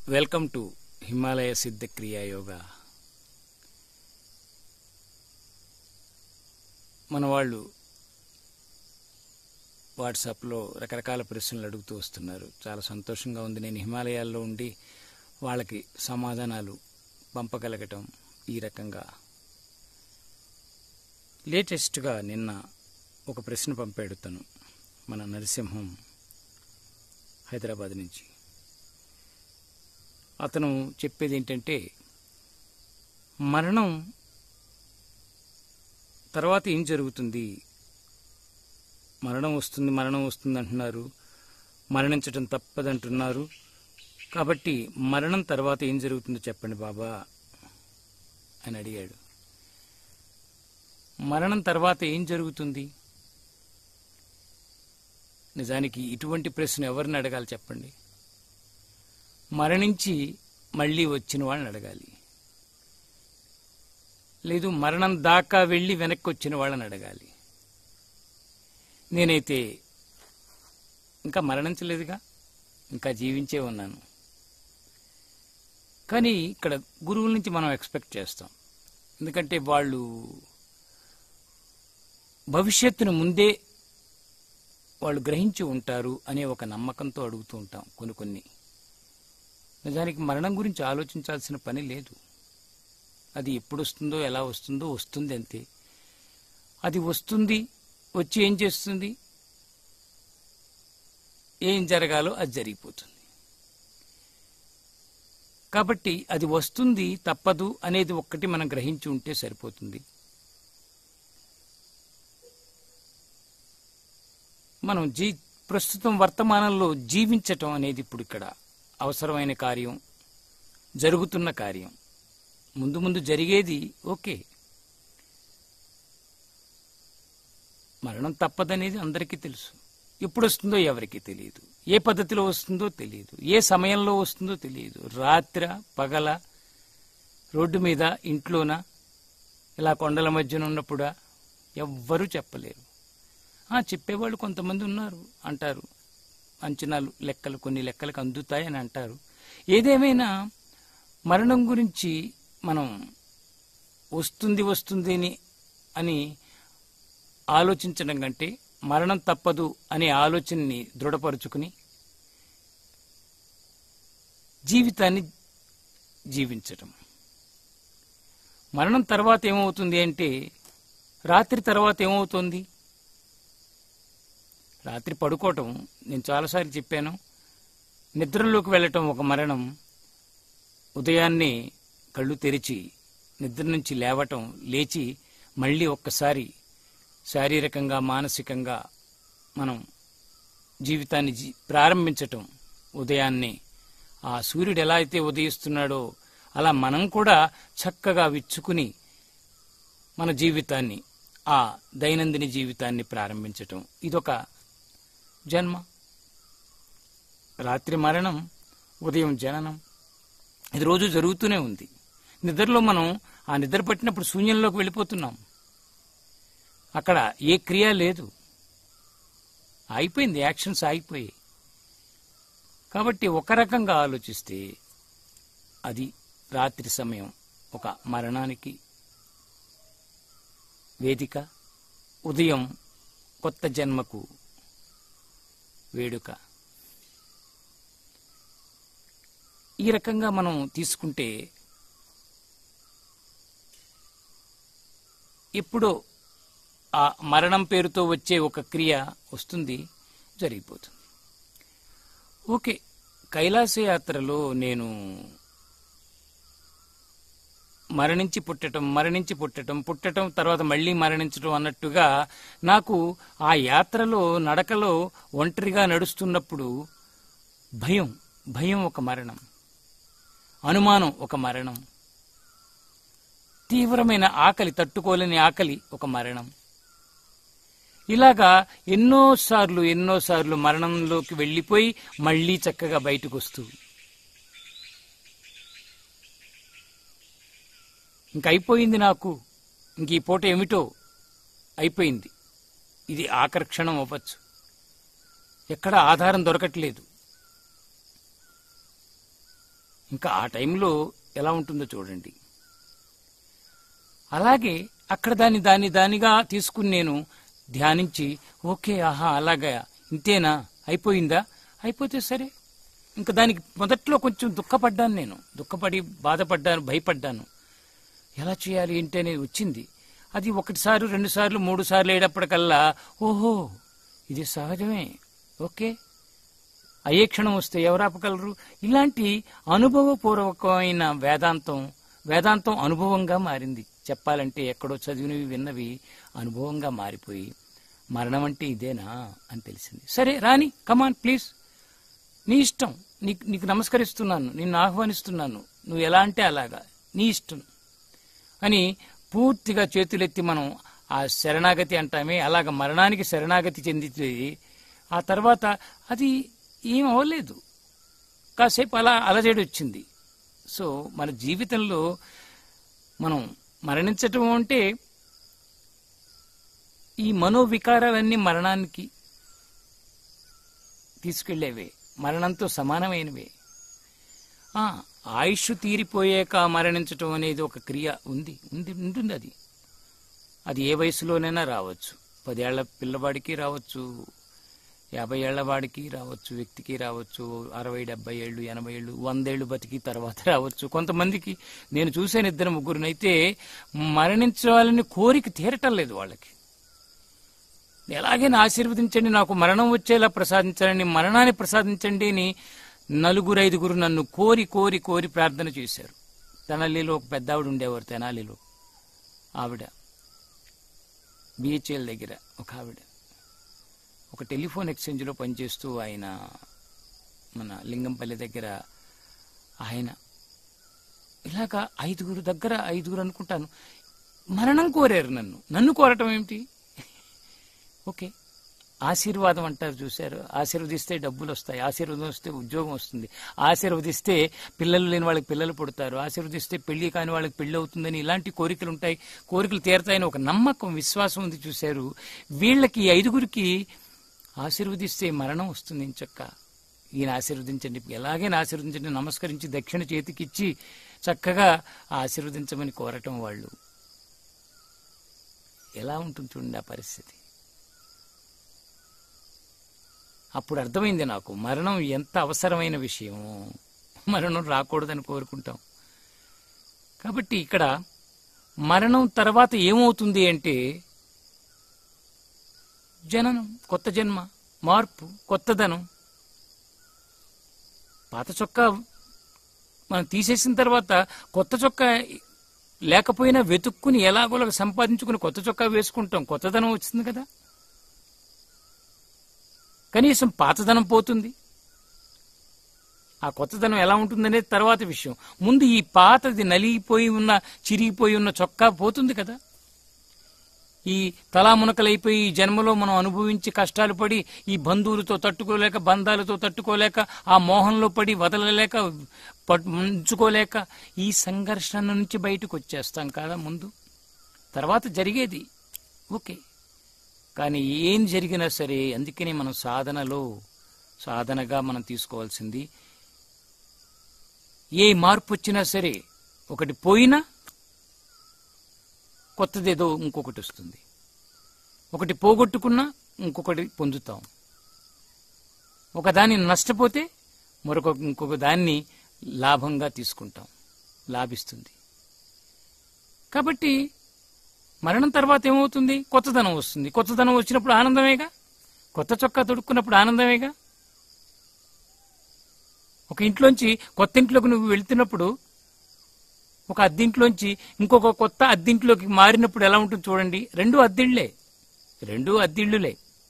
welcome to Himalaya సిద్ధ క్రియా యోగా మన వాళ్ళు వాట్సాప్లో రకరకాల ప్రశ్నలు అడుగుతూ వస్తున్నారు చాలా సంతోషంగా ఉంది నేను హిమాలయాల్లో ఉండి వాళ్ళకి సమాధానాలు పంపగలగటం ఈ రకంగా లేటెస్ట్గా నిన్న ఒక ప్రశ్న పంపాడు తను మన నరసింహం హైదరాబాద్ నుంచి అతను చెప్పేది ఏంటంటే మరణం తర్వాత ఏం జరుగుతుంది మరణం వస్తుంది మరణం వస్తుంది అంటున్నారు మరణించటం తప్పదంటున్నారు కాబట్టి మరణం తర్వాత ఏం జరుగుతుందో చెప్పండి బాబా అని అడిగాడు మరణం తర్వాత ఏం జరుగుతుంది నిజానికి ఇటువంటి ప్రశ్న ఎవరిని అడగాలి చెప్పండి మరణించి మళ్ళీ వచ్చిన వాళ్ళని అడగాలి లేదు మరణం దాకా వెళ్ళి వెనక్కి వచ్చిన వాళ్ళని అడగాలి నేనైతే ఇంకా మరణించలేదుగా ఇంకా జీవించే ఉన్నాను కానీ ఇక్కడ గురువుల నుంచి మనం ఎక్స్పెక్ట్ చేస్తాం ఎందుకంటే వాళ్ళు భవిష్యత్తును ముందే వాళ్ళు గ్రహించి ఉంటారు అనే ఒక నమ్మకంతో అడుగుతూ ఉంటాం కొన్ని కొన్ని నిజానికి మరణం గురించి ఆలోచించాల్సిన పని లేదు అది ఎప్పుడు వస్తుందో ఎలా వస్తుందో వస్తుంది అంతే అది వస్తుంది వచ్చి ఏం చేస్తుంది ఏం జరగాలో అది జరిగిపోతుంది కాబట్టి అది వస్తుంది తప్పదు అనేది ఒక్కటి మనం గ్రహించి ఉంటే సరిపోతుంది మనం జీ ప్రస్తుతం వర్తమానంలో జీవించటం అనేది ఇప్పుడు ఇక్కడ అవసరమైన కార్యం జరుగుతున్న కార్యం ముందు ముందు జరిగేది ఓకే మరణం తప్పదనేది అందరికీ తెలుసు ఎప్పుడు వస్తుందో ఎవరికి తెలియదు ఏ పద్ధతిలో వస్తుందో తెలియదు ఏ సమయంలో వస్తుందో తెలియదు రాత్ర పగల రోడ్డు మీద ఇంట్లోన ఇలా కొండల మధ్యన ఉన్నప్పుడా ఎవ్వరూ చెప్పలేరు ఆ చెప్పేవాళ్ళు కొంతమంది ఉన్నారు అంటారు అంచనాలు లెక్కలు కొన్ని లెక్కలకు అందుతాయి అని అంటారు ఏదేమైనా మరణం గురించి మనం వస్తుంది వస్తుంది అని అని ఆలోచించడం కంటే మరణం తప్పదు అనే ఆలోచనని దృఢపరుచుకుని జీవితాన్ని జీవించటం మరణం తర్వాత ఏమవుతుంది అంటే రాత్రి తర్వాత ఏమవుతుంది రాత్రి పడుకోవటం నేను చాలాసార్లు చెప్పాను నిద్రలోకి వెళ్ళటం ఒక మరణం ఉదయాన్నే కళ్ళు తెరిచి నిద్ర నుంచి లేవటం లేచి మళ్ళీ ఒక్కసారి శారీరకంగా మానసికంగా మనం జీవితాన్ని జీ ప్రారంభించటం ఉదయాన్నే ఆ సూర్యుడు ఎలా అయితే ఉదయిస్తున్నాడో అలా మనం కూడా చక్కగా విచ్చుకుని మన జీవితాన్ని ఆ దైనందిన జీవితాన్ని ప్రారంభించటం ఇదొక జన్మ రాత్రి మరణం ఉదయం జననం ఇది రోజు జరుగుతూనే ఉంది నిద్రలో మనం ఆ నిద్ర పట్టినప్పుడు శూన్యంలోకి వెళ్ళిపోతున్నాం అక్కడ ఏ క్రియ లేదు అయిపోయింది యాక్షన్స్ ఆగిపోయాయి కాబట్టి ఒక రకంగా ఆలోచిస్తే అది రాత్రి సమయం ఒక మరణానికి వేదిక ఉదయం కొత్త జన్మకు వేడుక ఈ రకంగా మనం తీసుకుంటే ఎప్పుడో ఆ మరణం పేరుతో వచ్చే ఒక క్రియ వస్తుంది జరిగిపోతుంది ఓకే కైలాస యాత్రలో నేను మరణించి పుట్టటం మరణించి పుట్టటం పుట్టటం తర్వాత మళ్ళీ మరణించటం అన్నట్టుగా నాకు ఆ యాత్రలో నడకలో ఒంటరిగా నడుస్తున్నప్పుడు భయం భయం ఒక మరణం అనుమానం ఒక మరణం తీవ్రమైన ఆకలి తట్టుకోలేని ఆకలి ఒక మరణం ఇలాగా ఎన్నోసార్లు ఎన్నోసార్లు మరణంలోకి వెళ్ళిపోయి మళ్ళీ చక్కగా బయటకు వస్తూ ఇంక అయిపోయింది నాకు ఇంక ఈ పూట ఏమిటో అయిపోయింది ఇది ఆఖరి క్షణం అవ్వచ్చు ఎక్కడ ఆధారం దొరకట్లేదు ఇంకా ఆ టైంలో ఎలా ఉంటుందో చూడండి అలాగే అక్కడ దాన్ని దాన్ని దానిగా తీసుకుని నేను ధ్యానించి ఓకే ఆహా అలాగా ఇంతేనా అయిపోయిందా అయిపోతే సరే ఇంకా దానికి మొదట్లో కొంచెం దుఃఖపడ్డాను నేను దుఃఖపడి బాధపడ్డాను భయపడ్డాను ఎలా చేయాలి ఏంటి అనేది వచ్చింది అది ఒకటిసారి రెండు సార్లు మూడు సార్లు వేయడప్పటికల్లా ఓహో ఇది సహజమే ఓకే అయ్యే క్షణం వస్తే ఎవరు ఆపగలరు ఇలాంటి అనుభవపూర్వకమైన వేదాంతం వేదాంతం అనుభవంగా మారింది చెప్పాలంటే ఎక్కడో చదివినవి విన్నవి అనుభవంగా మారిపోయి మరణం అంటే ఇదేనా అని తెలిసింది సరే రాని కమాన్ ప్లీజ్ నీ ఇష్టం నీకు నీకు నమస్కరిస్తున్నాను నిన్ను ఆహ్వానిస్తున్నాను నువ్వు ఎలా అంటే అలాగా నీ ఇష్టం అని పూర్తిగా చేతులెత్తి మనం ఆ శరణాగతి అంటామే అలాగ మరణానికి శరణాగతి చెందితే ఆ తర్వాత అది ఏం అవ్వలేదు కాసేపు అలా అలజడి వచ్చింది సో మన జీవితంలో మనం మరణించటం అంటే ఈ మనోవికారాలన్నీ మరణానికి తీసుకెళ్లేవే మరణంతో సమానమైనవే ఆ, ఆయుష్ తీరిపోయాక మరణించటం అనేది ఒక క్రియ ఉంది ఉంది ఉంటుంది అది అది ఏ వయసులోనైనా రావచ్చు పదేళ్ల పిల్లవాడికి రావచ్చు యాభై ఏళ్ల వాడికి రావచ్చు వ్యక్తికి రావచ్చు అరవై డెబ్బై ఏళ్ళు ఎనభై ఏళ్ళు వందేళ్లు బతికి తర్వాత రావచ్చు కొంతమందికి నేను చూశాను ఇద్దరు ముగ్గురునైతే మరణించాలని కోరిక తీరటం లేదు వాళ్ళకి ఎలాగైనా ఆశీర్వదించండి నాకు మరణం వచ్చేలా ప్రసాదించాలని మరణాన్ని ప్రసాదించండి అని నలుగురు ఐదుగురు నన్ను కోరి కోరి కోరి ప్రార్థన చేశారు తెనాలిలో ఒక పెద్ద ఆవిడ ఉండేవారు తెనాలిలో ఆవిడ బిహెచ్ఎల్ దగ్గర ఒక ఆవిడ ఒక టెలిఫోన్ ఎక్స్చేంజ్లో పనిచేస్తూ ఆయన మన లింగంపల్లి దగ్గర ఆయన ఇలాగా ఐదుగురు దగ్గర ఐదుగురు అనుకుంటాను మరణం కోరారు నన్ను నన్ను కోరటం ఏమిటి ఓకే ఆశీర్వాదం అంటారు చూశారు ఆశీర్వదిస్తే డబ్బులు వస్తాయి ఆశీర్వాదం వస్తే ఉద్యోగం వస్తుంది ఆశీర్వదిస్తే పిల్లలు లేని వాళ్ళకి పిల్లలు పుడతారు ఆశీర్వదిస్తే పెళ్లి కాని వాళ్ళకి పెళ్లి అవుతుందని ఇలాంటి కోరికలు ఉంటాయి కోరికలు తీరతాయని ఒక నమ్మకం విశ్వాసం ఉంది చూశారు వీళ్ళకి ఈ ఐదుగురికి ఆశీర్వదిస్తే మరణం వస్తుంది చక్క ఈయన ఆశీర్వదించండి ఎలాగైనా ఆశీర్వదించండి నమస్కరించి దక్షిణ చేతికిచ్చి చక్కగా ఆశీర్వదించమని కోరటం వాళ్ళు ఎలా ఉంటుంది చూడండి ఆ పరిస్థితి అప్పుడు అర్థమైంది నాకు మరణం ఎంత అవసరమైన విషయం మరణం రాకూడదని కోరుకుంటాం కాబట్టి ఇక్కడ మరణం తర్వాత ఏమవుతుంది అంటే జననం కొత్త జన్మ మార్పు కొత్తదనం పాత చొక్కా మనం తీసేసిన తర్వాత కొత్త చొక్కా లేకపోయినా వెతుక్కుని ఎలాగోలాగా సంపాదించుకుని కొత్త చొక్కా వేసుకుంటాం కొత్తదనం వచ్చింది కదా కనీసం పాతదనం పోతుంది ఆ కొత్తదనం ఎలా ఉంటుందనేది తర్వాత విషయం ముందు ఈ పాతది నలిగిపోయి ఉన్న చిరిగిపోయి ఉన్న చొక్కా పోతుంది కదా ఈ తలామునకలైపోయి ఈ జన్మలో మనం అనుభవించి కష్టాలు పడి ఈ బంధువులతో తట్టుకోలేక బంధాలతో తట్టుకోలేక ఆ మోహంలో పడి వదలలేక పట్- ఉంచుకోలేక ఈ సంఘర్షణ నుంచి బయటకు వచ్చేస్తాం కదా ముందు తర్వాత జరిగేది ఓకే కానీ ఏం జరిగినా సరే అందుకనే మనం సాధనలో సాధనగా మనం తీసుకోవాల్సింది ఏ మార్పు వచ్చినా సరే ఒకటి పోయినా కొత్తదేదో ఇంకొకటి వస్తుంది ఒకటి పోగొట్టుకున్నా ఇంకొకటి పొందుతాం ఒకదాన్ని నష్టపోతే మరొక ఇంకొక దాన్ని లాభంగా తీసుకుంటాం లాభిస్తుంది కాబట్టి మరణం తర్వాత ఏమవుతుంది కొత్తదనం వస్తుంది కొత్తదనం వచ్చినప్పుడు ఆనందమేగా కొత్త చొక్కా తొడుక్కున్నప్పుడు ఆనందమేగా ఒక ఇంట్లోంచి కొత్త ఇంట్లోకి నువ్వు వెళ్తున్నప్పుడు ఒక అద్దింట్లోంచి ఇంకొక కొత్త అద్దింట్లోకి మారినప్పుడు ఎలా ఉంటుంది చూడండి రెండు అద్దిళ్లే రెండు అద్దిళ్ళులే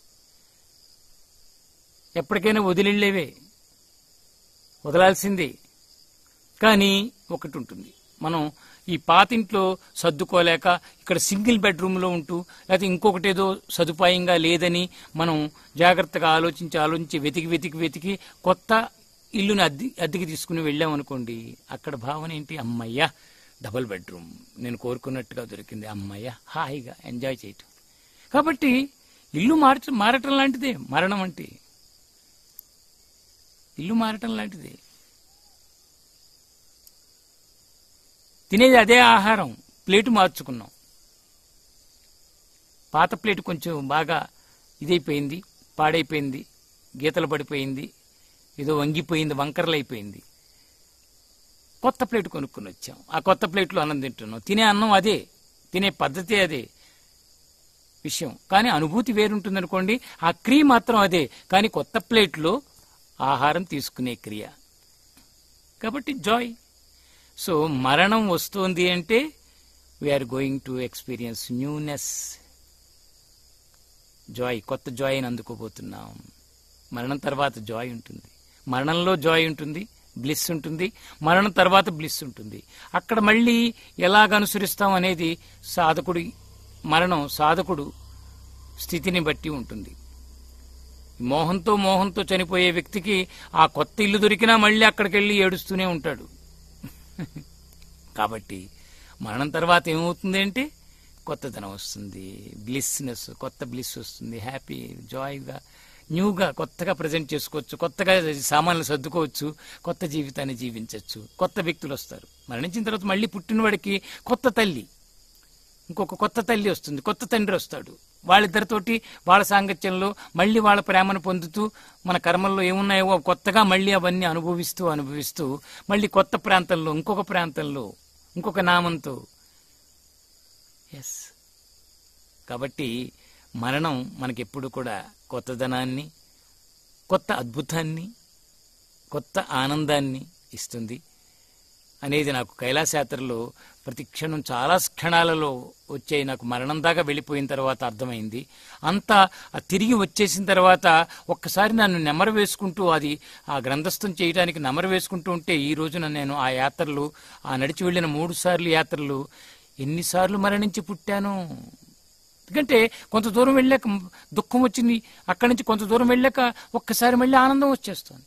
ఎప్పటికైనా వదిలిళ్ళేవే వదలాల్సిందే కానీ ఒకటి ఉంటుంది మనం ఈ పాతింట్లో సర్దుకోలేక ఇక్కడ సింగిల్ బెడ్రూమ్లో ఉంటూ లేకపోతే ఇంకొకటి ఏదో సదుపాయంగా లేదని మనం జాగ్రత్తగా ఆలోచించి ఆలోచించి వెతికి వెతికి వెతికి కొత్త ఇల్లుని అద్దె అద్దెకి తీసుకుని వెళ్ళామనుకోండి అక్కడ భావన ఏంటి అమ్మయ్య డబుల్ బెడ్రూమ్ నేను కోరుకున్నట్టుగా దొరికింది అమ్మయ్య హాయిగా ఎంజాయ్ చేయటం కాబట్టి ఇల్లు మార్చ మారటం లాంటిదే మరణం అంటే ఇల్లు మారటం లాంటిదే తినేది అదే ఆహారం ప్లేటు మార్చుకున్నాం పాత ప్లేట్ కొంచెం బాగా ఇదైపోయింది పాడైపోయింది గీతలు పడిపోయింది ఏదో వంగిపోయింది వంకరలు అయిపోయింది కొత్త ప్లేట్ కొనుక్కొని వచ్చాం ఆ కొత్త ప్లేట్లో అన్నం తింటున్నాం తినే అన్నం అదే తినే పద్ధతి అదే విషయం కానీ అనుభూతి వేరుంటుంది అనుకోండి ఆ క్రియ మాత్రం అదే కానీ కొత్త ప్లేట్లో ఆహారం తీసుకునే క్రియ కాబట్టి జాయ్ సో మరణం వస్తుంది అంటే we are going to experience newness joy కొత్త జాయ్ని అందుకోబోతున్నాం మరణం తర్వాత జాయ్ ఉంటుంది మరణంలో జాయ్ ఉంటుంది బ్లిస్ ఉంటుంది మరణం తర్వాత బ్లిస్ ఉంటుంది అక్కడ మళ్ళీ ఎలాగ అనుసరిస్తాం అనేది సాధకుడి మరణం సాధకుడు స్థితిని బట్టి ఉంటుంది మోహంతో మోహంతో చనిపోయే వ్యక్తికి ఆ కొత్త ఇల్లు దొరికినా మళ్ళీ అక్కడికి వెళ్ళి ఏడుస్తూనే ఉంటాడు కాబట్టి మరణం తర్వాత ఏమవుతుంది అంటే కొత్తదనం వస్తుంది బ్లిస్నెస్ కొత్త బ్లిస్ వస్తుంది హ్యాపీ జాయ్గా న్యూగా కొత్తగా ప్రజెంట్ చేసుకోవచ్చు కొత్తగా సామాన్లు సర్దుకోవచ్చు కొత్త జీవితాన్ని జీవించవచ్చు కొత్త వ్యక్తులు వస్తారు మరణించిన తర్వాత మళ్ళీ పుట్టినవాడికి కొత్త తల్లి ఇంకొక కొత్త తల్లి వస్తుంది కొత్త తండ్రి వస్తాడు వాళ్ళిద్దరితోటి వాళ్ళ సాంగత్యంలో మళ్ళీ వాళ్ళ ప్రేమను పొందుతూ మన కర్మల్లో ఏమున్నాయో కొత్తగా మళ్ళీ అవన్నీ అనుభవిస్తూ అనుభవిస్తూ మళ్ళీ కొత్త ప్రాంతంలో ఇంకొక ప్రాంతంలో ఇంకొక నామంతో ఎస్ కాబట్టి మరణం మనకెప్పుడు కూడా కొత్తదనాన్ని కొత్త అద్భుతాన్ని కొత్త ఆనందాన్ని ఇస్తుంది అనేది నాకు కైలాసయాత్రలో ప్రతి క్షణం చాలా క్షణాలలో వచ్చే నాకు మరణం దాకా వెళ్ళిపోయిన తర్వాత అర్థమైంది అంతా ఆ తిరిగి వచ్చేసిన తర్వాత ఒక్కసారి నన్ను నెమరు వేసుకుంటూ అది ఆ గ్రంథస్థం చేయడానికి నెమరు వేసుకుంటూ ఉంటే ఈ రోజున నేను ఆ యాత్రలు ఆ నడిచి వెళ్ళిన మూడు సార్లు యాత్రలు ఎన్నిసార్లు మరణించి పుట్టాను ఎందుకంటే కొంత దూరం వెళ్ళాక దుఃఖం వచ్చింది అక్కడి నుంచి కొంత దూరం వెళ్ళాక ఒక్కసారి మళ్ళీ ఆనందం వచ్చేస్తుంది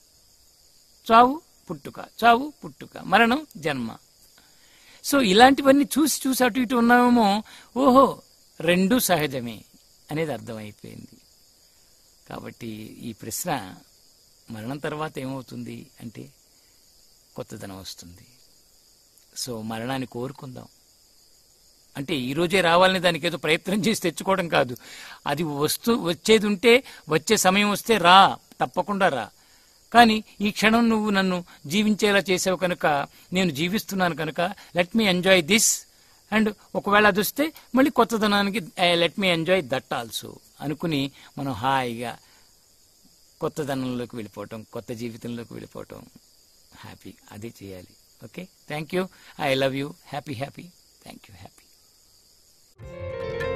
చావు పుట్టుక చావు పుట్టుక మరణం జన్మ సో ఇలాంటివన్నీ చూసి చూసి అటు ఇటు ఉన్నామేమో ఓహో రెండు సహజమే అనేది అర్థమైపోయింది కాబట్టి ఈ ప్రశ్న మరణం తర్వాత ఏమవుతుంది అంటే కొత్తదనం వస్తుంది సో మరణాన్ని కోరుకుందాం అంటే ఈ రోజే రావాలని దానికి ఏదో ప్రయత్నం చేసి తెచ్చుకోవడం కాదు అది వస్తూ వచ్చేది ఉంటే వచ్చే సమయం వస్తే రా తప్పకుండా రా కానీ ఈ క్షణం నువ్వు నన్ను జీవించేలా చేసావు కనుక నేను జీవిస్తున్నాను కనుక let me enjoy this and ఒకవేళ అది వస్తే మళ్ళీ కొత్తదనానికి let me enjoy that also అనుకుని మనం హాయిగా కొత్తదనంలోకి వెళ్ళిపోవటం కొత్త జీవితంలోకి వెళ్ళిపోవటం హ్యాపీ అదే చేయాలి okay thank you I love you happy happy thank you happy